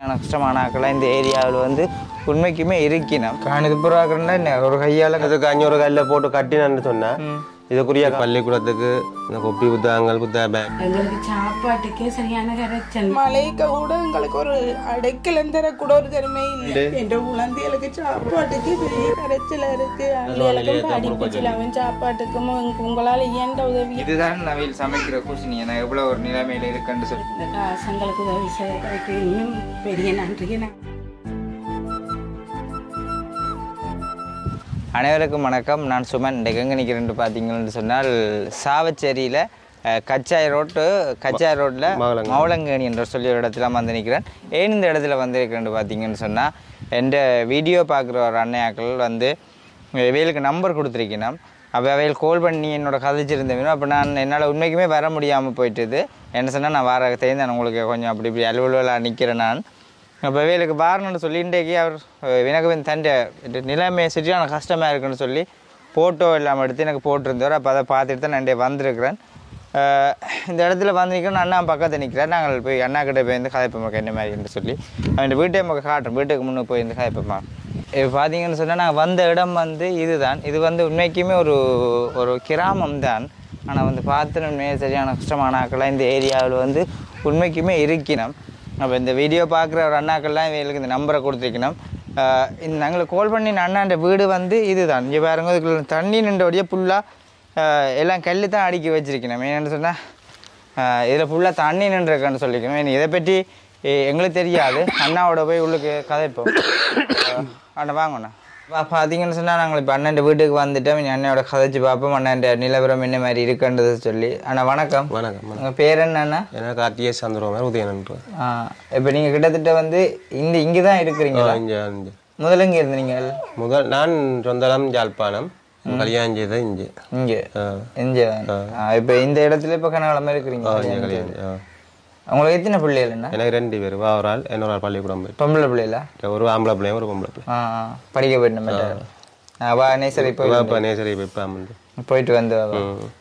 கஷ்டமான ஆக்கெல்லாம் இந்த ஏரியாவில் வந்து உண்மைக்குமே இருக்கணும் காணிது புறாக்கிறேன்னா என்ன ஒரு கையால் அதுக்கு அஞ்சூறு கல்ல போட்டு கட்டினு சொன்னா இதுக்குரிய பள்ளிக்கூடத்துக்கு இந்த கொப்பி புத்தகங்கள் புத்தக பேக் எங்களுக்கு சாப்பாட்டுக்கே சரியான கரைச்சல் மழைக்க கூட எங்களுக்கு ஒரு அடைக்கலம் தர கூட ஒரு திறமை இல்லை என் குழந்தைகளுக்கு சாப்பாட்டுக்கு பெரிய கரைச்சலா இருக்கு அள்ளிகளுக்கும் படிப்பிச்சில் அவன் சாப்பாட்டுக்கும் உங்க- உங்களால இயன்ற உதவி இதுதான் நவையில் சமைக்கிற குசினி நான் எவ்வளோ ஒரு நிலைமையில் இருக்குன்னு சொல்லி இந்த காசு எங்களுக்கு உதவி செய்யறதுக்கு இன்னும் பெரிய நன்றியை நான் அனைவருக்கும் வணக்கம் நான் சுமன் இன்றைக்கு எங்கே நிற்கிறேன்னு பார்த்தீங்கன்னு சொன்னால் சாவச்சேரியில் அஹ், கச்சாய் ரோட்டு கச்சாய் ரோட்டில் மௌலங்கேணி என்ற சொல்லி ஒரு இடத்துல வந்து நிற்கிறேன் ஏன் இந்த இடத்துல வந்திருக்கிறேன்னு பார்த்தீங்கன்னு சொன்னால் எந்த வீடியோ பார்க்குற ஒரு அண்ணையாக்கள் வந்து இவைகளுக்கு நம்பர் கொடுத்துருக்கணும் அப்போ அவைகள் கால் பண்ணி என்னோட கதைச்சிருந்தவங்க அப்போ நான் என்னால் உண்மைக்குமே வர முடியாமல் போயிட்டுது என்ன சொன்னால் நான் வர தெரிந்தேன் உங்களுக்கு கொஞ்சம் அப்படி இப்படி அலுவலாக நிற்கிறேன் நான் அப்போ வேலுக்கு பாருன்னு சொல்லி இன்றைக்கு அவர் அஹ், எனக்கு வந்து தண்டை நிலைமை சரியான கஷ்டமாக இருக்குன்னு சொல்லி ஃபோட்டோ எல்லாம் எடுத்து எனக்கு போட்டிருந்தார் அப்போ அதை பார்த்துட்டு தான் நான் இன்றைய வந்திருக்கிறேன் அஹ், இந்த இடத்துல வந்து நிற்கிறேன் அண்ணா பக்கத்தில் நிற்கிறேன் நாங்கள் போய் அண்ணா கிட்ட போய் வந்து கதைப்போம் என்ன மாதிரின்னு சொல்லி அவன் வீட்டை நமக்கு காட்டுறோம் வீட்டுக்கு முன்னே போய் வந்து கதைப்போமா இப்போ பார்த்தீங்கன்னு சொன்னால் நாங்கள் வந்த இடம் வந்து இதுதான் இது வந்து உண்மைக்குமே ஒரு ஒரு கிராமம் தான் ஆனால் வந்து பார்த்துனுமே சரியான கஷ்டமான ஆக்கெல்லாம் இந்த ஏரியாவில் வந்து உண்மைக்குமே இருக்கணும் அப்போ இந்த வீடியோ பார்க்குற ஒரு அண்ணாக்கள்லாம் இவங்களுக்கு இந்த நம்பரை கொடுத்துருக்கணும் ஆஹ் இந்த நாங்களுக்கு கால் பண்ணி அண்ணாண்ட வீடு வந்து இதுதான் இங்கே பாருங்க இதுக்குள்ள தண்ணி நின்றபடியே ஃபுல்லாக எல்லாம் கல் தான் அடுக்கி வச்சிருக்கணும் என்னென்னு சொன்னால் இதில் ஃபுல்லாக தண்ணி நின்றுருக்கான்னு சொல்லிக்கணும் இனி இதை பற்றி எ- எங்களுக்கு தெரியாது அண்ணாவோட போய் உள்ளுக்கு கதைப்போம் ஆஹ் அண்ணா வாங்கண்ணா பா பார்த்தீங்கன்னு சொன்னால் நாங்கள் இப்போ அண்ணன் வீட்டுக்கு வந்துட்டோம் இனி அண்ணனோட கதைச்சு பார்ப்போம் அண்ணன் நிலவரம் என்ன மாதிரி இருக்குன்றது சொல்லி அண்ணா வணக்கம் வணக்கம் உங்கள் பேர் என்னண்ணா எனக்கு கார்த்திகை சந்திரகுமார் உதயனன்ற இப்போ நீங்கள் கிட்டத்தட்ட வந்து இந்த இங்கே தான் இருக்கிறீங்களா இங்கே இங்கே முதல்ல இங்கே இருந்தீங்க முதல் நான் சொந்தலம் யாழ்ப்பாணம் கல்யாணம் செய்த இங்கே இங்கே ஆ. இங்கே இப்போ இந்த இடத்துல இப்போ கனகாலமாக இருக்கிறீங்க இங்கே கல்யாணம் ஆ. உங்களுக்கு எத்தனை பிள்ளைகள் என்ன எனக்கு ரெண்டு பேர் ஒரு ஆள் இன்னொரு ஆள் பள்ளிக்கூடம் போயிட்டு பொம்பளை பிள்ளைகளா ஒரு ஆம்பளை பிள்ளையும் ஒரு பொம்பளை பிள்ளை ஆ ஆ. படிக்க போயிட்டு நம்ம வா நேசரி போய் இப்போ நேசரி இப்போ வந்து போயிட்டு வந்து வா.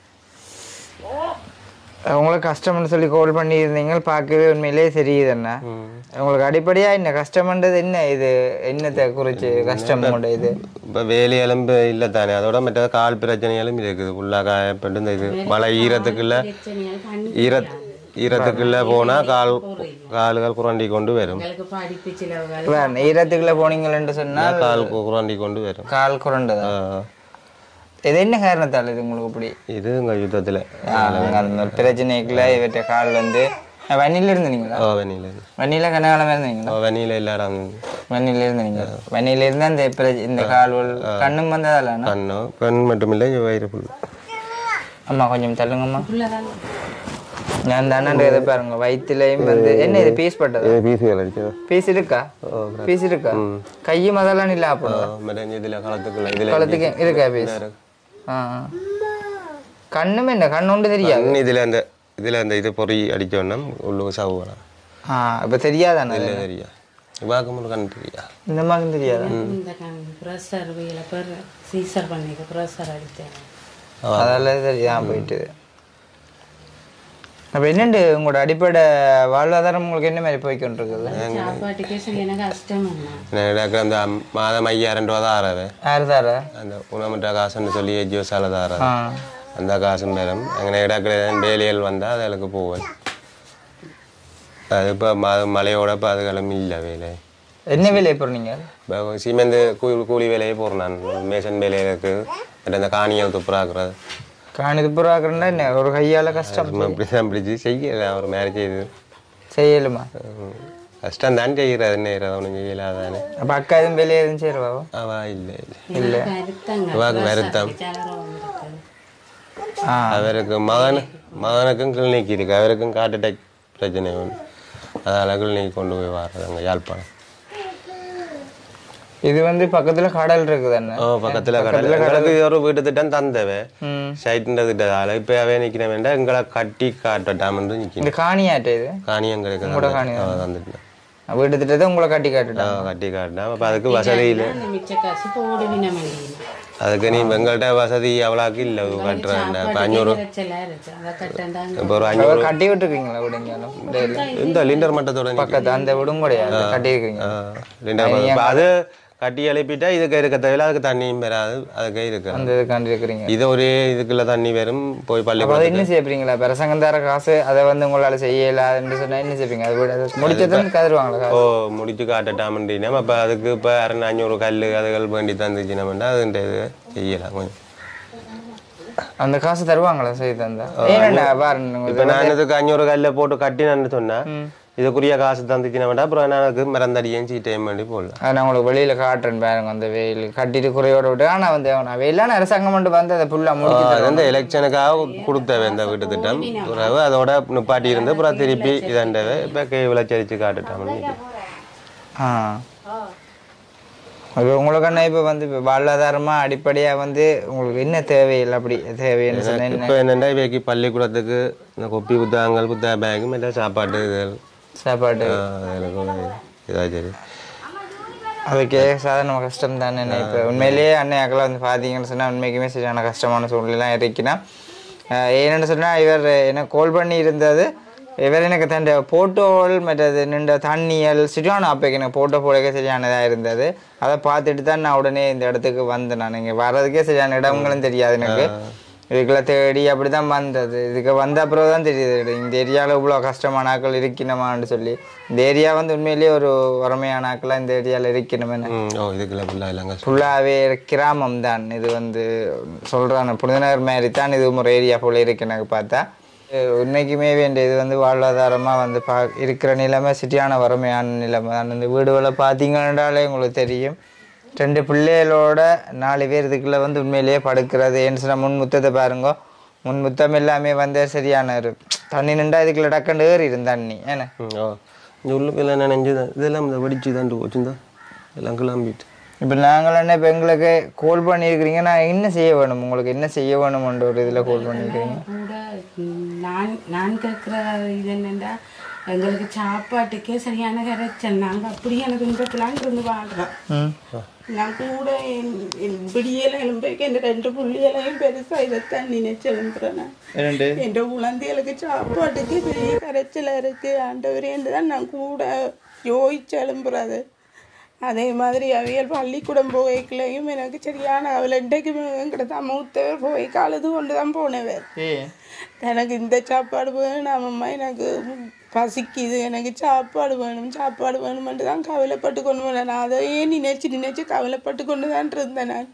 உங்களுக்கு கஷ்டம்னு சொல்லி கால் பண்ணி இருந்தீங்க பார்க்கவே உண்மையிலே தெரியுது என்ன உங்களுக்கு அடிப்படையா என்ன கஷ்டம்ன்றது என்ன இது என்னத்தை குறிச்சு கஷ்டம் உங்களோட இது இப்போ வேலை எலும்பு இல்லை தானே அதோட மற்ற கால் பிரச்சனைகளும் இருக்குது ஃபுல்லாக காயப்பட்டு இந்த இது மழை ஈரத்துக்குள்ள ஈர ஈரத்துக்குள்ள போனால் கால் கால்கள் குரண்டி கொண்டு வரும் எங்களுக்கு படிப்பு சிலவுகள் வேற ஈரத்துக்குள்ள போனீங்கன்னு சொன்னால் கால் குரண்டி கொண்டு வரும் கால் குரண்டதா ஆ. இது என்ன காரணத்தால் இது உங்களுக்கு இப்படி இது எங்கள் யுத்தத்தில் அந்த ஒரு பிரச்சனைக்குள்ள இவற்றை கால் வந்து வண்ணில இருந்தீங்களா வெண்ணில வண்ணில கனகாலமா இருந்தீங்களா வெண்ணில இல்லாடம் வண்ணில இருந்தீங்க வண்ணில இருந்தா இந்த பிர- இந்த கால் வலி- கண்ணும் வந்ததால கண்ணோ பெண் மட்டும் இல்லை வயிறு ஃபுல் அம்மா கொஞ்சம் தள்ளுங்கம்மா நான் அந்த அண்ணன் இதை பாருங்க வயிற்றுலையும் வந்து என்ன இது பீஸ் பட்டது இது பீஸுகள் அடிச்சது பீஸ் இருக்கா பீஸ் இருக்கா கையும் அதெல்லாம் இல்லை அப்போ மற்ற இதில் களத்துக்குள்ள இதில் குளத்துக்கு இருக்கா பீஸ் ஆ ஆ. கண்ணுமே என்ன கண்ணு ஒன்று தெரியாது கண் இதில் அந்த இதில் அந்த இது பொறி அடிச்சோன்னா உள்ளுக்கு சாவு வரும் ஆ இப்போ தெரியாதானே இல்லை தெரியா பார்க்கும்போது கண் தெரியா இந்த மாதிரி தெரியாதா இந்த ப்ரெஷர் வீல பேர் சீசர் பண்ணிக்க ப்ரெஷர் அடித்தேன் அதெல்லாம் தெரியா போயிட்டு அப்போ என்னண்டு உங்களோட அடிப்படை வாழ்வாதாரம் உங்களுக்கு என்ன மாதிரி போய்க்கொண்டு இருக்குது சாப்பாட்டுக்கே சரியான கஷ்டம் என்ன எனக்கு அந்த மாதம் ஐயாயிரம் ரூபா தான் ஆறாது யார் தாரா அந்த உணவுன்ற காசுன்னு சொல்லி எஜ்ஜோ சாலை தான் ஆறாது ஆ அந்த காசும் பேரும் எங்கே இடத்துல வேலைகள் வந்தால் அதுகளுக்கு போவேன் அது இப்போ மழையோட இப்போ அதுகளும் இல்லை வேலை என்ன வேலையை போகிறீங்க இப்போ சிமெண்ட் கூலி கூலி வேலையே போகிறேன் நான் மேசன் வேலைகளுக்கு மற்ற இந்த காணிகள் துப்புராக்குறது காணிது புறாக்குறா என்ன ஒரு கையால் கஷ்டம் சும்மா இப்படி தான் பிடிச்சி செய்யல ஒரு மேரேஜ் செய்து செய்யலுமா உம். கஷ்டம் தான் செய்கிறது என்ன செய்கிறது ஒன்றும் செய்யலாதானே அப்போ அக்கா எதுவும் வேலையை எதுவும் செய்யறவா அவா இல்லை இல்லை இல்லை வருத்தங்க அவாக்கு வருத்தம் ஜலரம் வந்துருக்கு ஆ அவருக்கு மகன் மகனுக்கும் கிளினிக் இருக்கு அவருக்கும் ஹார்ட் அட்டாக் பிரச்சனை உண்டு அதனால் கிளினிக் கொண்டு போய் வர்றது அங்கே யாழ்ப்பாணம் இது வந்து பக்கத்துல கடல் இருக்குது என்ன ஓ பக்கத்தில் கடல் எங்களுக்கு ஒரு வீட்டு திட்டம் தந்தவே ம் சைட்டுன்ற திட்டத்தால் இப்போ அவே நிற்கிற வேண்டாம் எங்களை கட்டி காட்டட்டாமன்று நிற்கணும் இந்த காணியாட்டு இது காணியம் கிடைக்க தந்துட்டேன் வீட்டு திட்டத்தை உங்களை கட்டி ஆ, காட்டுட்டாங்க கட்டி காட்டினா அப்போ அதுக்கு வசதி இல்லை அந்த மிச்ச காசு போடுவின மண்டியில் அதுக்கு நீ எங்கள்கிட்ட வசதி அவ்வளோக்கு இல்லை கட்டுறேன் இப்போ அஞ்சூறு இறைச்சலா இருந்துச்சு அதை கட்டண்டாங்க இப்போ ஒரு அஞ்சூறு கட்டி விட்டுருக்கீங்களா விடுங்கலும் இந்த லிண்டர் மட்டத்தோட நிக்குது. பக்கத்து அந்த விடும் கிடையாது கட்டி இருக்கீங்க ஆ, லிண்டர் மட்டம். இப்ப அது கட்டி எழுப்பிட்டா இதுக்கு இருக்க தேவையில்ல அதுக்கு தண்ணியும் வராது அதுக்கே இருக்கு அந்த இதுக்காண்டி இருக்கிறீங்க இது ஒரே இதுக்குள்ள தண்ணி வரும் போய் அப்போ பள்ளிக்கூடம் அதை என்ன செய்யறீங்களா பிரசங்கம் தர காசு அதை வந்து உங்களால செய்யலாதுன்னு சொன்னா என்ன செய்வீங்க அது விட முடிச்சதுன்னு கதருவாங்களா ஓ காசு முடிச்சு காட்டட்டாமன்றீனா அப்போ அதுக்கு இப்போ அரை அஞ்சூறு கல் அதுகள் வேண்டி தந்துச்சுன்னா அதுன்ற இது செய்யலாம் கொஞ்சம் அந்த காசு தருவாங்களா செய்து தந்தா ஏன்னா பாருங்க இப்போ நான் இதுக்கு அஞ்சூறு கல்ல போட்டு கட்டினேன்னு சொன்னா இதுக்குரிய காசு தந்துச்சுன்னா அப்புறம் எனக்கு மறந்தடியும் சீட்டையும் வேண்டி போடலாம் அதை நான் உங்களுக்கு வெளியில காட்டுறேன் பாருங்க அந்த வெயில் கட்டிட்டு குறையோட விட்டு ஆனா வந்து நான் வெயிலான அரசாங்கம் மட்டும் வந்து அதை ஃபுல்லா முடிச்சு அது வந்து எலெக்ஷனுக்காக கொடுத்தவ இந்த வீட்டு திட்டம் பிறகு அதோட நிப்பாட்டி இருந்து அப்புறம் திருப்பி இதண்டவை இப்போ கை விளைச்சரிச்சு காட்டுட்டாமன்னு ஆ இப்போ உங்களுக்கு என்ன இப்போ வந்து இப்போ வாழ்வாதாரமா அடிப்படையா வந்து உங்களுக்கு என்ன தேவையில்லை அப்படி தேவைன்னு சொன்னா என்ன இப்போ என்னென்னா இவைக்கு பள்ளிக்கூடத்துக்கு இந்த கொப்பி புத்தகங்கள் புத்தக பேக் மற்ற சாப்பாடு இது சாப்பாடு ஆ, எனக்கு இதாக சரி அதுக்கே சாதாரண கஷ்டம் தானே இப்போ உண்மையிலேயே அன்னையாக்கெல்லாம் வந்து பார்த்தீங்கன்னு சொன்னா உண்மைக்குமே சரியான கஷ்டமான சூழ்நிலாம் இருக்குன்னா ஏன்னு சொன்னா இவர் என்ன கால் பண்ணி இருந்தது இவர் எனக்கு தன் போட்டோல் மற்றது நின்ற தண்ணியல் சரியான அப்போக்கு எனக்கு போட்டோ போடக்க சரியானதாக இருந்தது அதை பார்த்துட்டு தான் நான் உடனே இந்த இடத்துக்கு வந்தேன் நான் இங்கே வர்றதுக்கே சரியான இடங்களும் தெரியாது எனக்கு இதுக்கெல்லாம் தேடி அப்படி தான் வந்தது இதுக்கு வந்த அப்புறம் தான் தெரியுது இந்த ஏரியாவில் இவ்வளோ கஷ்டமான ஆட்கள் இருக்கணுமான்னு சொல்லி இந்த ஏரியா வந்து உண்மையிலேயே ஒரு வறுமையான ஆட்களாக இந்த ஏரியாவில் இருக்கணுமே ம் ஓ இதுக்கெல்லாம் ஃபுல்லாக இல்லைங்க ஃபுல்லாகவே கிராமம் தான் இது வந்து சொல்கிறாங்க புனிதநகர் மாதிரி தான் இது ஒரு ஏரியா போல இருக்கு எனக்கு பார்த்தா அஹ் உண்மைக்குமே வேண்டிய இது வந்து வாழ்வாதாரமாக வந்து பா இருக்கிற நிலைமை சிட்டியான வறுமையான நிலைமை தான் இந்த வீடுகளை பார்த்தீங்கன்னாலே உங்களுக்கு தெரியும் ரெண்டு பிள்ளைகளோட நாலு பேர் இதுக்குள்ள வந்து உண்மையிலேயே படுக்கிறது ஏன்னு சொன்னால் முன் முத்தத்தை பாருங்க முன் முத்தம் எல்லாமே வந்து சரியான ஒரு தண்ணி நின்றா இதுக்குள்ள டக்குன்னு ஏறிடும் தண்ணி ஏன்னா ம் ஓ இந்த உள்ளுக்கெல்லாம் நினைஞ்சு தான் இதெல்லாம் இந்த வெடிச்சு தான் வச்சுருந்தா எல்லாம் கிளம்பிட்டு இப்போ நாங்கள் என்ன இப்போ எங்களுக்கு கால் பண்ணியிருக்கிறீங்க நான் என்ன செய்ய வேணும் உங்களுக்கு என்ன செய்ய வேணும்ன்ற ஒரு இதில் கால் பண்ணியிருக்கிறீங்க கூட ம், நான் நான் கேட்குற இது என்னென்னா எங்களுக்கு சாப்பாட்டுக்கே சரியான கரைச்சல் நாங்கள் அப்படியே எனக்கு துன்பத்திலாம் இருந்து வாழ்கிறோம் ம் நான் கூட என்- என் விடியல எழும்பைக்கு என் ரெண்டு புள்ளிகளையும் பெருசா இதைத்தான் நினைச்சு எழும்புறேன் நான். ரெண்டு என் குழந்தைகளுக்கு சாப்பாட்டுக்கு பெரிய கரைச்சலா இருக்கு ஆண்டவரேன்னு தான் நான் கூட யோசிச்சு எழும்புறது அதே மாதிரி அவியல் பள்ளிக்கூடம் போய்க்கலையும் எனக்கு சரியான அவள் இன்றைக்கு எங்கிட்ட தான் மூத்தவர் போய் அழுது கொண்டு தான் போனவர் ஏ எனக்கு இந்த சாப்பாடு வேணாம் அம்மா எனக்கு பசிக்குது எனக்கு சாப்பாடு வேணும் சாப்பாடு வேணுமென்று தான் கவலைப்பட்டு கொண்டு போனேன் நான் அதையே நினைச்சு நினைச்சு கவலைப்பட்டு கொண்டு தான் இருந்தேன் நான்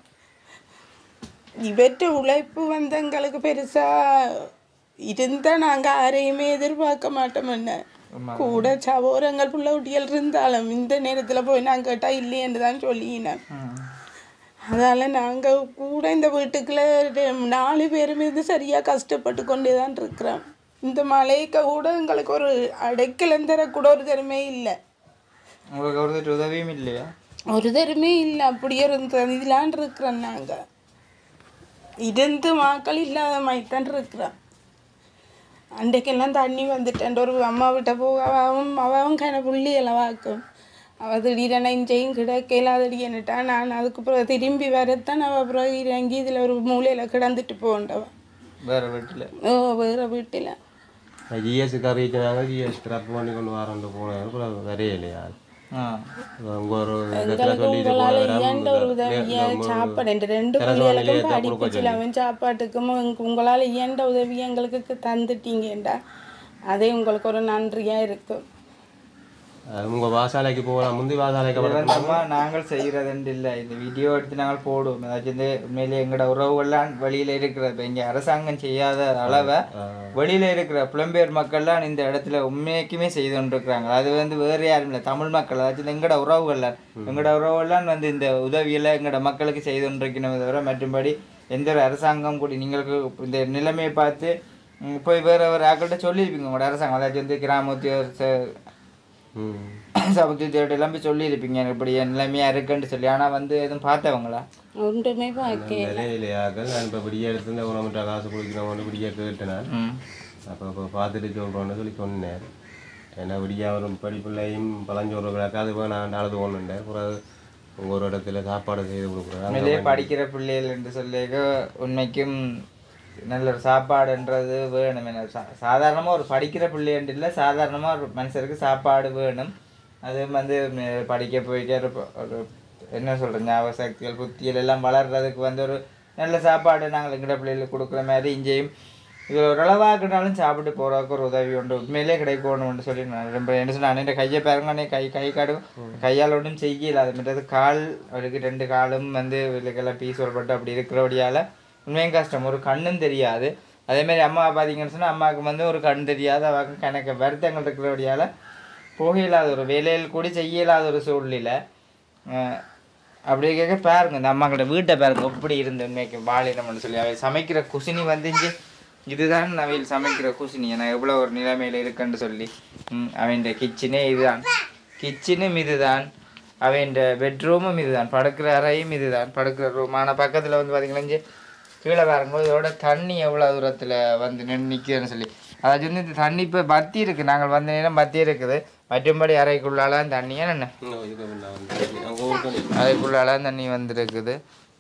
இவற்ற உழைப்பு வந்து எங்களுக்கு பெருசா இருந்தா நாங்க யாரையுமே எதிர்பார்க்க மாட்டோம் என்ன கூட சவோரங்கள் புள்ள குட்டிகள் இருந்தாலும் இந்த நேரத்துல போய் நான் கேட்டா இல்லையேன்னு தான் சொல்லினேன் அதால நாங்க கூட இந்த வீட்டுக்குள்ள ரெ- நாலு பேரும் இது சரியா கஷ்டப்பட்டு கொண்டே தான் இருக்கிறோம் இந்த மழைக்க கூட எங்களுக்கு ஒரு அடைக்கலம் தர கூட ஒரு தருமே இல்லை உங்களுக்கு ஒரு உதவியும் இல்லையா ஒரு தருமே இல்லை அப்படியே இருந்த இதெல்லாம் இருக்கிறோம் நாங்க இருந்து மக்கள் இல்லாத மாதிரி தான் இருக்கிறோம் அன்றைக்கெல்லாம் தண்ணி வந்துட்டேன் ஒரு அம்மா விட்ட போக அவன் அவன் கன புள்ளி எல்லாம் வாக்கும் அவள் திடீரென இஞ்சையும் கிடக்கையில் அதடி என்னட்டா நான் அதுக்கப்புறம் திரும்பி வரத்தான் அவள் அப்புறம் இறங்கி இதில் ஒரு மூலையில் கிடந்துட்டு போண்டவன் வேற வீட்டில் ஓ வேறு வீட்டில் ஜிஎஸ் கறிச்சினாங்க ஜிஎஸ் ட்ரப் பண்ணி கொண்டு வரேன் போனேன் அப்புறம் வரையே இல்லையா ஆ அங்கே ஒரு இடத்துல எங்களுக்கு சொல்லிட்டு உங்களால் போனேன் இயன்ற ஒரு உதவியை சாப்பாடு இந்த ரெண்டு பிள்ளைகளுக்கும் படிப்பிச்சில் அவன் சாப்பாட்டுக்கும் உங்க- உங்களால் இயன்ற உதவியை எங்களுக்கு தந்துட்டீங்கண்டா அதே உங்களுக்கு ஒரு நன்றியாக இருக்கும் உங்கள் வாசாலைக்கு போகலாம் முந்தி வாசாலைக்கு அப்புறம் நம்ம நாங்கள் செய்கிறதுண்டு இல்லை இந்த வீடியோ எடுத்து நாங்கள் போடுவோம் ஏதாச்சும் இந்த உண்மையிலே எங்களோட உறவுகள்லாம் வெளியில இருக்கிறது இப்போ இங்கே அரசாங்கம் செய்யாத அளவை வெளியில இருக்கிற புலம்பெயர் மக்கள்லாம் இந்த இடத்துல உண்மைக்குமே செய்து கொண்டிருக்கிறாங்க அது வந்து வேறு யாரும் இல்லை தமிழ் மக்கள் அதாச்சும் எங்களோட உறவுகள்லாம் எங்களோட உறவுகள்லாம் வந்து இந்த உதவியில் எங்களோட மக்களுக்கு செய்து கொண்டிருக்கணும் தவிர மற்றும்படி எந்த ஒரு அரசாங்கம் கூட நீங்களுக்கு இந்த நிலைமையை பார்த்து ம், போய் வேற ஒரு ஆக்கள்கிட்ட சொல்லியிருப்பீங்க உங்களோட அரசாங்கம் அதாச்சும் வந்து கிராம உத்தியோக ம் சமத்துவ தேட்டர் எல்லாம் போய் சொல்லியிருப்பீங்க எனக்கு இப்படி என் நிலைமையா இருக்குன்னு சொல்லி ஆனா வந்து எதுவும் பார்த்தவங்களா ஒன்றுமே பார்க்க நிலையிலையாக்கள் நான் இப்போ பிடிய எடுத்து இந்த உணவுட்ட காசு கொடுக்கிறவங்க பிடிய கேட்டேன் அப்போ இப்போ பார்த்துட்டு சொல்கிறோன்னு சொல்லி சொன்னேன் ஏன்னா விடியா ஒரு படிப்பிள்ளையும் பழஞ்சோறு கிடக்கு அது வேணாம் அழுது ஒன்றுண்டே பிறகு உங்கள் ஒரு இடத்துல சாப்பாடு செய்து கொடுக்குறாங்க உண்மையிலேயே படிக்கிற பிள்ளைகள் என்று சொல்லிக்க உண்மைக்கும் நல்ல ஒரு சாப்பாடுன்றது வேணும் என்ன சா சாதாரணமாக ஒரு படிக்கிற பிள்ளைன்ட்டு இல்லை சாதாரணமாக ஒரு மனுஷருக்கு சாப்பாடு வேணும் அது வந்து மே- படிக்க போய்க்க ஒரு ப- ஒரு என்ன சொல்கிறது ஞாபக சக்திகள் புத்திகள் எல்லாம் வளர்றதுக்கு வந்து ஒரு நல்ல சாப்பாடு நாங்கள் எங்கட பிள்ளைகளுக்கு கொடுக்குற மாதிரி இங்கேயும் இது ஓரளவாக்குனாலும் சாப்பிட்டு போகிறதுக்கு ஒரு உதவி உண்டு உண்மையிலே கிடைக்கணும்னு சொல்லி நான் ரொம்ப என்ன சொன்னேன் அண்ணன் கையை பாருங்க அண்ணே கை கை காடும் கையால் ஒன்றும் செய்யல அது மற்றது கால் அவருக்கு ரெண்டு காலும் வந்து இதுக்கெல்லாம் பீஸ் பட்டு அப்படி இருக்கிறபடியால் உண்மையும் கஷ்டம் ஒரு கண்ணும் தெரியாது அதே மாதிரி அம்மா பார்த்தீங்கன்னு சொன்னால் அம்மாவுக்கு வந்து ஒரு கண் தெரியாது அவாக்கு கணக்கு வருத்தங்கள் இருக்கிறபடியால் போக இல்லாத ஒரு வேலையில் கூட செய்ய இல்லாத ஒரு சூழ்நிலை அஹ் அப்படி கேட்க பாருங்க இந்த அம்மாக்கிட்ட வீட்டை பாருங்க எப்படி இருந்து உண்மைக்கு வாழினம்னு சொல்லி அவை சமைக்கிற குசினி வந்து இங்கே இதுதான் அவையில் சமைக்கிற குசினி நான் எவ்வளோ ஒரு நிலைமையில் இருக்குன்னு சொல்லி ம் அவன் கிச்சனே இதுதான் கிச்சனும் இதுதான் அவன் பெட்ரூமும் இதுதான் படுக்கிற அறையும் இதுதான் படுக்கிற ரூம் ஆனால் பக்கத்தில் வந்து பார்த்தீங்கன்னா இங்கே கீழே பாருங்க இதோட தண்ணி எவ்வளோ தூரத்தில் வந்து நின்று நிற்குதுன்னு சொல்லி அதாவது வந்து இந்த தண்ணி இப்போ பத்தி இருக்குது நாங்கள் வந்த நேரம் பத்தி இருக்குது மற்றும்படி அறைக்குள்ளாலாம் தண்ணியா என்ன இதுக்கு முன்ன வந்து அங்கே ஊருக்கு அதுக்குள்ளால தண்ணி வந்திருக்குது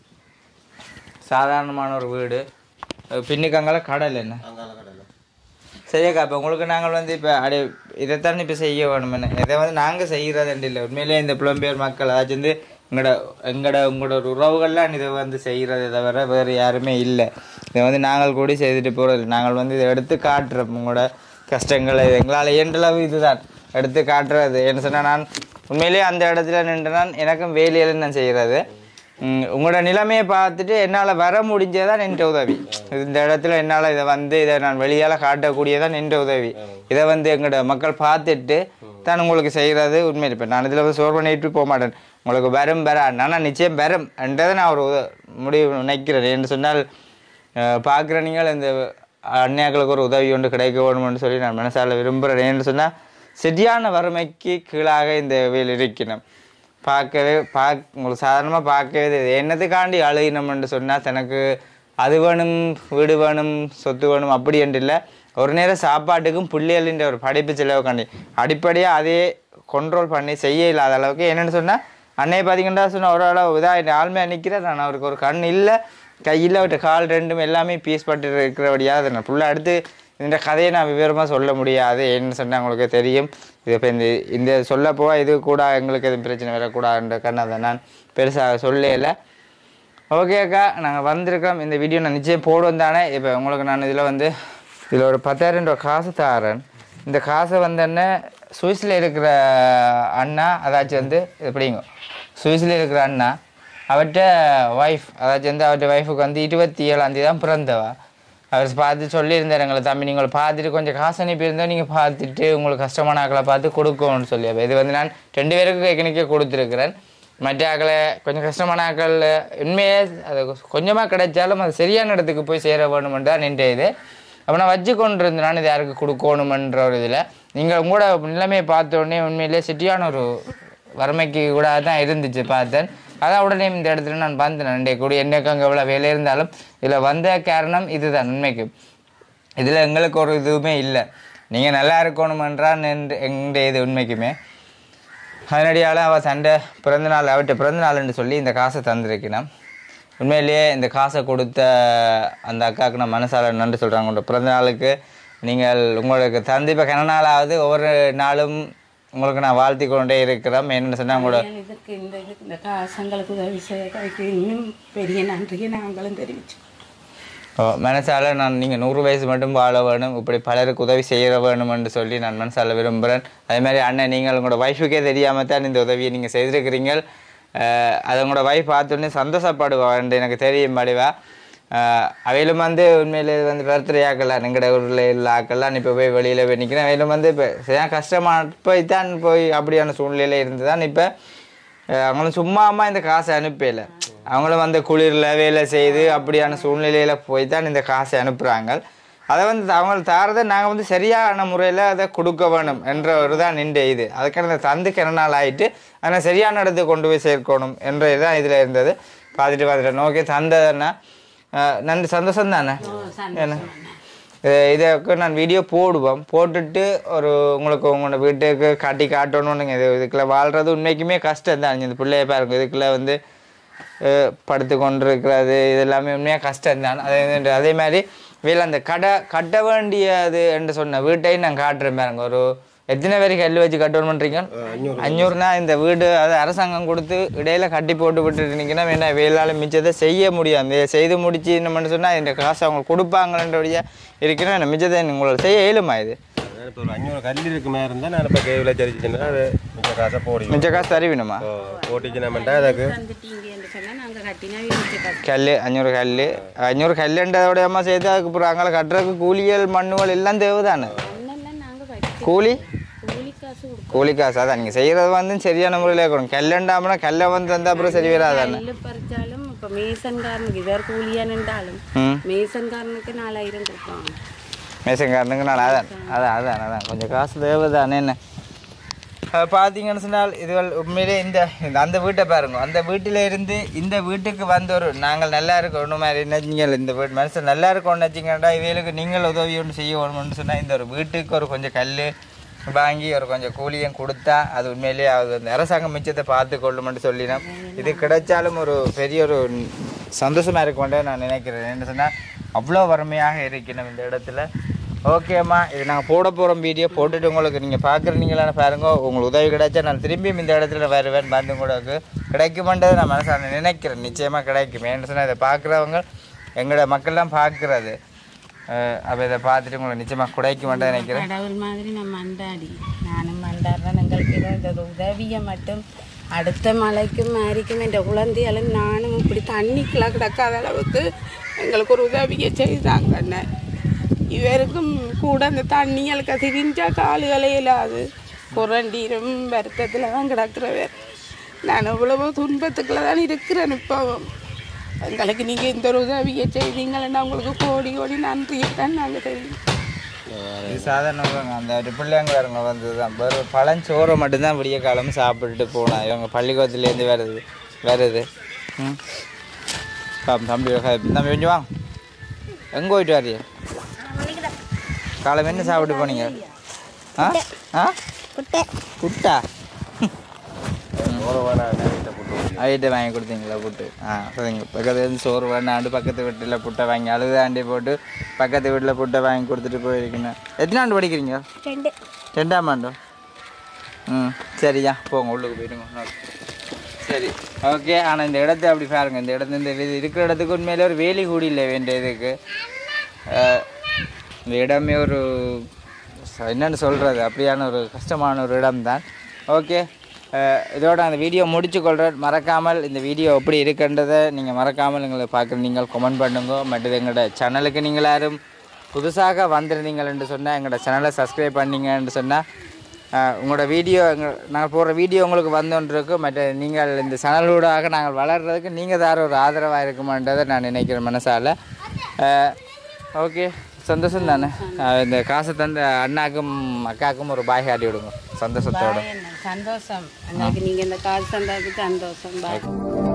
சாதாரணமான ஒரு வீடு அஹ் பின்னுக்கு அங்கால கடல் என்ன அங்கால கடலை சரியாக்கா இப்போ உங்களுக்கு நாங்கள் வந்து இப்போ அடி இதைத்தான் இப்போ செய்ய வேணும் என்ன இதை வந்து நாங்கள் செய்கிறது இல்லை உண்மையிலேயே இந்த புலம்பெயர் மக்கள் அதாச்சும் வந்து எங்களோட எங்களோட உங்களோட ஒரு உறவுகள்லாம் இதை வந்து செய்கிறதை தவிர வேறு யாருமே இல்லை இதை வந்து நாங்கள் கூடி செய்துட்டு போகிறது நாங்கள் வந்து இதை எடுத்து காட்டுறோம் உங்களோட கஷ்டங்களை எங்களால் இயன்றளவு இதுதான் எடுத்து காட்டுறது என்ன சொன்னால் நான் உண்மையிலேயே அந்த இடத்துல நின்று நான் எனக்கும் வேலையில் நான் செய்கிறது ம், உங்களோட நிலைமையை பார்த்துட்டு என்னால் வர முடிஞ்சதான் என்ற உதவி இந்த இடத்துல என்னால் இதை வந்து இதை நான் வெளியால் காட்டக்கூடியதான் என்ற உதவி இதை வந்து எங்களோட மக்கள் பார்த்துட்டு தான் உங்களுக்கு செய்கிறது உண்மை இப்போ நான் இதில் வந்து சோர் பண்ணிட்டு போக மாட்டேன் உங்களுக்கு வரும் வர ஆனால் நிச்சயம் வரும் என்றதை நான் ஒரு உத- முடிவு நினைக்கிறேன் என்று சொன்னால் பார்க்குற நீங்கள் இந்த அந்நியாக்களுக்கு ஒரு உதவி ஒன்று கிடைக்க வேணும்னு சொல்லி நான் மனசால விரும்புகிறேன் ஏன்னு சொன்னால் சரியான வறுமைக்கு கீழாக இந்த வேல் இருக்கணும் பார்க்கவே பார்க்க உங்களுக்கு சாதாரணமாக பார்க்கவே தெரியுது என்னத்துக்காண்டி அழுகினோம்னு சொன்னால் தனக்கு அது வேணும் வீடு வேணும் சொத்து வேணும் அப்படி என்று இல்லை ஒரு நேரம் சாப்பாட்டுக்கும் பிள்ளைகளின் ஒரு படிப்பு செலவுக்காண்டி அடிப்படையாக அதே கண்ட்ரோல் பண்ணி செய்ய இல்லாத அளவுக்கு என்னென்னு சொன்னால் அன்னையை பார்த்தீங்கன்னா சொன்னால் ஒரு அளவு இதாக ஆழ்மையாக நிற்கிறேன் நான் அவருக்கு ஒரு கண் இல்லை கையில் விட்ட கால் ரெண்டும் எல்லாமே பீஸ் பட்டு இருக்கிறபடியாக அதை நான் ஃபுல்லாக எடுத்து இந்த கதையை நான் விவரமாக சொல்ல முடியாது ஏன்னு சொன்னால் உங்களுக்கு தெரியும் இது இப்போ இந்த இந்த சொல்ல போக இது கூட எங்களுக்கு எதுவும் பிரச்சனை வரக்கூடாதுன்ற கண்ணை நான் பெருசாக சொல்லலை ஓகே அக்கா நாங்கள் வந்திருக்கோம் இந்த வீடியோ நான் நிச்சயம் போடுவோம் தானே இப்போ உங்களுக்கு நான் இதில் வந்து இதில் ஒரு பத்தாயிரம் ரூபா காசு தாரேன் இந்த காசை வந்தோடனே சுவிஸில் இருக்கிற அண்ணா அதாச்சும் வந்து எப்படிங்க சுவிஸில் இருக்கிற அண்ணா அவர்கிட்ட ஒய்ஃப் அதாச்சும் வந்து அவர்கிட்ட ஒய்ஃபுக்கு வந்து இருபத்தி ஏழாந்தேதி தான் பிறந்தவா அவர் பார்த்து சொல்லியிருந்தார் எங்களை தம்பி நீங்கள் பார்த்துட்டு கொஞ்சம் காசு அனுப்பியிருந்தோம் நீங்கள் பார்த்துட்டு உங்களுக்கு கஷ்டமான ஆக்களை பார்த்து கொடுக்கணும்னு சொல்லி அப்போ இது வந்து நான் ரெண்டு பேருக்கு ஏற்கனவே கொடுத்துருக்குறேன் மற்ற ஆக்களை கொஞ்சம் கஷ்டமான ஆக்கள் உண்மையே அது கொஞ்சமாக கிடைச்சாலும் அது சரியான இடத்துக்கு போய் சேர வேணுமென்று தான் நின்ற இது அப்போ நான் வச்சு கொண்டு இருந்தேன் நான் இது யாருக்கு கொடுக்கணுமன்ற ஒரு இதில் நீங்கள் உங்களோட நிலைமையை பார்த்த உடனே உண்மையிலேயே சிட்டியான ஒரு வறுமைக்கு கூட தான் இருந்துச்சு பார்த்தேன் அதான் உடனே இந்த இடத்துல நான் வந்தேன் நண்டே கூட என்னக்கு அங்கே எவ்வளோ வேலை இருந்தாலும் இதில் வந்த காரணம் இதுதான் உண்மைக்கு இதில் எங்களுக்கு ஒரு இதுவுமே இல்லை நீங்கள் நல்லா இருக்கணுமென்றான் என்று எங்களுடைய இது உண்மைக்குமே அதனடியால் அவள் சண்டை பிறந்தநாள் அவர்கிட்ட பிறந்தநாள்னு சொல்லி இந்த காசை தந்திருக்கணும் உண்மையிலேயே இந்த காசை கொடுத்த அந்த அக்காவுக்கு நான் மனசால நன்றி சொல்கிறாங்க உங்களோட பிறந்தநாளுக்கு நீங்கள் உங்களுக்கு தந்து இப்போ கன நாளாவது ஒவ்வொரு நாளும் உங்களுக்கு நான் வாழ்த்தி கொண்டே இருக்கிறோம் என்னென்னு சொன்னால் உங்களோட இதுக்கு இந்த இதுக்கு இந்த காசங்களுக்கு உதவி செய்ய இன்னும் பெரிய நன்றியை நாங்களும் தெரிவிச்சோம் ஓ, மனசால நான் நீங்கள் நூறு வயசு மட்டும் வாழ வேணும் இப்படி பலருக்கு உதவி செய்ய வேணும்னு சொல்லி நான் மனசால விரும்புகிறேன் அதே மாதிரி அண்ணன் நீங்கள் உங்களோட ஒய்ஃபுக்கே தெரியாமல் தான் இந்த உதவியை நீங்கள் செய்திருக்கிறீங்க அஹ், அது உங்களோட ஒய்ஃப் பார்த்தோன்னே சந்தோஷப்படுவான்னு எனக்கு தெரியும் மடிவா அவையிலும் வந்து உண்மையிலே இது வந்து பர்த்டே ஆக்கலாம் எங்கட ஊரில் உள்ள ஆக்கெல்லாம் இப்போ போய் வெளியில் போய் நிற்கிறேன் அவையிலும் வந்து இப்போ சரியா கஷ்டமாக போய் தான் போய் அப்படியான சூழ்நிலையில் இருந்து தான் இப்போ அஹ் அவங்களும் சும்மா அம்மா இந்த காசை அனுப்பல அவங்களும் வந்து குளிரில் வேலை செய்து அப்படியான சூழ்நிலையில் போய் தான் இந்த காசை அனுப்புகிறாங்க அதை வந்து அவங்க தாரதை நாங்கள் வந்து சரியான முறையில் அதை கொடுக்க வேணும் என்ற ஒரு தான் நின்ற இது அதுக்கான இந்த தந்து கிண நாள் ஆயிட்டு ஆனால் சரியான இடத்துக்கு கொண்டு போய் சேர்க்கணும் என்ற இதுதான் இதில் இருந்தது பார்த்துட்டு பார்த்துட்டு ஓகே தந்ததுன்னா அஹ் நன்றி சந்தோஷம் தானே என்ன இ- இதுக்கு நான் வீடியோ போடுவோம் போட்டுட்டு ஒரு உங்களுக்கு உங்களோட வீட்டுக்கு காட்டி காட்டணும்னுங்க இது இதுக்குள்ள வாழ்றது உண்மைக்குமே கஷ்டம் தான் இந்த பிள்ளைய பாருங்க இதுக்குள்ள வந்து அஹ், படுத்து கொண்டு இருக்கிறது இது எல்லாமே உண்மையாக கஷ்டம் தான் அதே மாதிரி- அதே மாதிரி வீட்டில் அந்த கடை கட்ட வேண்டியது என்று சொன்ன வீட்டையும் நான் காட்டுறேன் பாருங்க ஒரு எத்தனை பேருக்கு கல் வச்சு கட்டணும்ன்றீங்க அஞ்சூறுனா இந்த வீடு அது அரசாங்கம் கொடுத்து இடையில கட்டி போட்டு விட்டுட்டு நிற்கணும் என்ன வேளாள மிச்சத்தை செய்ய முடியாது இதை செய்து முடிச்சு என்னமென்னு சொன்னால் இந்த காசு அவங்க கொடுப்பாங்களன்றபடியா இருக்கணும் என்ன மிச்சத்தை உங்களை செய்ய இயலுமா இது அதான் இப்போ ஒரு அஞ்சூறு கல் இருக்கு மாதிரி இருந்தால் நான் இப்போ கேவில் சரிச்சுன்னா அது மிச்ச காசை போடுவோம் மிச்ச காசு தருவினுமா போட்டுச்சுனாமட்டா அதுக்கு வந்துட்டீங்கன்னு சொன்னா நாங்க கட்டினா வீட்டு கல் அஞ்சூறு கல் அஞ்சூறு கல்லுன்றதோட அம்மா சேர்த்து அதுக்கப்புறம் அங்கே கட்டுறதுக்கு கூலிகள் மண்ணுகள் எல்லாம் தேவைதானே மண்ணெல்லாம் நாங்க வைக்க கூலி கூலி காசு கொடுப்போம் கூலி காசு அதான் நீங்கள் செய்கிறது வந்து சரியான முறையில் இருக்கணும் கல்லுண்டாமனா கல்லை வந்து தந்தா அப்புறம் சரி வராதானே நெல்லு பறிச்சாலும் இப்ப மேசன்காரனுக்கு இவர் கூலியா நின்றாலும் ம் மேசன்காரனுக்கு நாலாயிரம் கொடுப்பாங்க மேசங்காரனுக்கு நான் அதான் அதான் அதான் அதான் கொஞ்சம் காசு தேவைதானே என்ன அஹ் பார்த்தீங்கன்னு சொன்னால் இதுகள் உண்மையிலே இந்த இந்த அந்த வீட்டை பாருங்க அந்த வீட்டில் இருந்து இந்த வீட்டுக்கு வந்த ஒரு நாங்கள் நல்லா இருக்கணும் மாதிரி நினைச்சிங்க இந்த வீட்டு மனுஷன் நல்லா இருக்கணும்னு நினச்சிங்கடா இவங்களுக்கு நீங்கள் உதவி ஒன்று செய்யணும்னு சொன்னால் இந்த ஒரு வீட்டுக்கு ஒரு கொஞ்சம் கல் வாங்கி ஒரு கொஞ்சம் கூலியும் கொடுத்தா அது உண்மையிலேயே அது அந்த அரசாங்கம் மிச்சத்தை பார்த்து கொள்ளுமென்று சொல்லினோம் இது கிடைச்சாலும் ஒரு பெரிய ஒரு சந்தோஷமாக இருக்கும்னு நான் நினைக்கிறேன் என்ன சொன்னால் அவ்வளோ வறுமையாக இருக்கணும் இந்த இடத்துல ஓகேம்மா இது நாங்கள் போட போகிறோம் வீடியோ போட்டுட்டு உங்களுக்கு நீங்கள் பார்க்குறீங்களான்னு பாருங்க உங்களுக்கு உதவி கிடைச்சா நான் திரும்பியும் இந்த இடத்துல வருவேன் வந்து உங்களுக்கு கிடைக்குமென்றது நான் மனசான நினைக்கிறேன் நிச்சயமாக கிடைக்கும் ஏன்னு சொன்னால் இதை பார்க்குறவங்க எங்களோட மக்கள்லாம் பார்க்குறது அப்போ இதை பார்த்துட்டு உங்களுக்கு நிச்சயமாக கிடைக்குமென்றது நினைக்கிறேன் கடவுள் மாதிரி நான் மண்டாடி நானும் மண்டாடுறேன் எங்களுக்கு ஏதோ இந்த உதவியை மட்டும் அடுத்த மலைக்கும் மாரிக்கும் என்ற குழந்தைகளும் நானும் இப்படி தண்ணிக்குள்ள கிடக்காத அளவுக்கு எங்களுக்கு ஒரு உதவியை செய்தாங்க அண்ணன் இவருக்கும் கூட அந்த தண்ணிகளுக்கு திரிஞ்சா காலுகளே இல்லாது புரண்டீரும் வருத்தத்தில் தான் கிடக்கிறவர் நான் இவ்வளவு துன்பத்துக்குள்ள தான் இருக்கிறேன் இப்போ எங்களுக்கு நீங்கள் இந்த ஒரு உதவியை செய்தீங்கன்னா உங்களுக்கு கோடி கோடி நன்றி தான் நாங்கள் தெரியும் இது சாதாரண உணவுங்க. அந்த ஒரு பிள்ளைங்க வந்து தான் வெறும் பழஞ்சோறை மட்டும்தான் விடிய காலம் சாப்பிட்டுட்டு போனோம் இவங்க பள்ளிக்கூடத்துலேருந்து வருது வருது ம் பாப்போம் தம்பி தம்பி கொஞ்சம் வாங்க எங்கே போயிட்டு வரைய காலம் என்ன சாப்பிட்டு போனீங்க ஆ ஆ புட்டா ஐட்டை வாங்கி கொடுத்தீங்களா புட்டு ஆ சரிங்க பக்கத்துல இருந்து சோறு வேணாண்டு பக்கத்து வீட்டில் புட்டை வாங்கி அழுதாண்டி போட்டு பக்கத்து வீட்டில் புட்டை வாங்கி கொடுத்துட்டு போயிருக்கீங்க எத்தனை ஆண்டு படிக்கிறீங்க ரெண்டு ரெண்டாம் ஆண்டு ம் சரியா போங்க உள்ளுக்கு போயிடுங்க சரி ஓகே ஆனால் இந்த இடத்த அப்படி பாருங்க இந்த இடத்து இந்த இது இருக்கிற இடத்துக்கு உண்மையிலே ஒரு வேலி கூடி இல்லை வேண்டிய இதுக்கு அஹ், இந்த இடமே ஒரு ச- என்னன்னு சொல்கிறது அப்படியான ஒரு கஷ்டமான ஒரு இடம்தான் ஓகே அஹ், இதோட அந்த வீடியோ முடிச்சுக்கொள்கிறேன் மறக்காமல் இந்த வீடியோ எப்படி இருக்குன்றதை நீங்கள் மறக்காமல் எங்களை பார்க்குற நீங்கள் கமெண்ட் பண்ணுங்க மற்றது எங்களோட சேனலுக்கு நீங்கள் யாரும் புதுசாக வந்திருந்தீங்கள் என்று சொன்னால் எங்களோட சேனலை சப்ஸ்கிரைப் பண்ணீங்கன்னு சொன்னால் ஆஹ் உங்களோட வீடியோ எங்கள் நாங்கள் போடுற வீடியோ உங்களுக்கு வந்தோன்றிருக்கு மற்ற நீங்கள் இந்த சேனலூடாக நாங்கள் வளர்கிறதுக்கு நீங்கள் தர ஒரு ஆதரவாக இருக்குமான்றதை நான் நினைக்கிறேன் மனசால் ஓகே சந்தோஷம் தானே ஆஹ் இந்த காசை தந்த அண்ணாக்கும் அக்காவுக்கும் ஒரு பாய் காட்டி விடுங்க சந்தோஷத்தோட சந்தோஷம் எங்களுக்கு நீங்கள் இந்த காசு தந்ததுக்கு சந்தோஷம் பாய்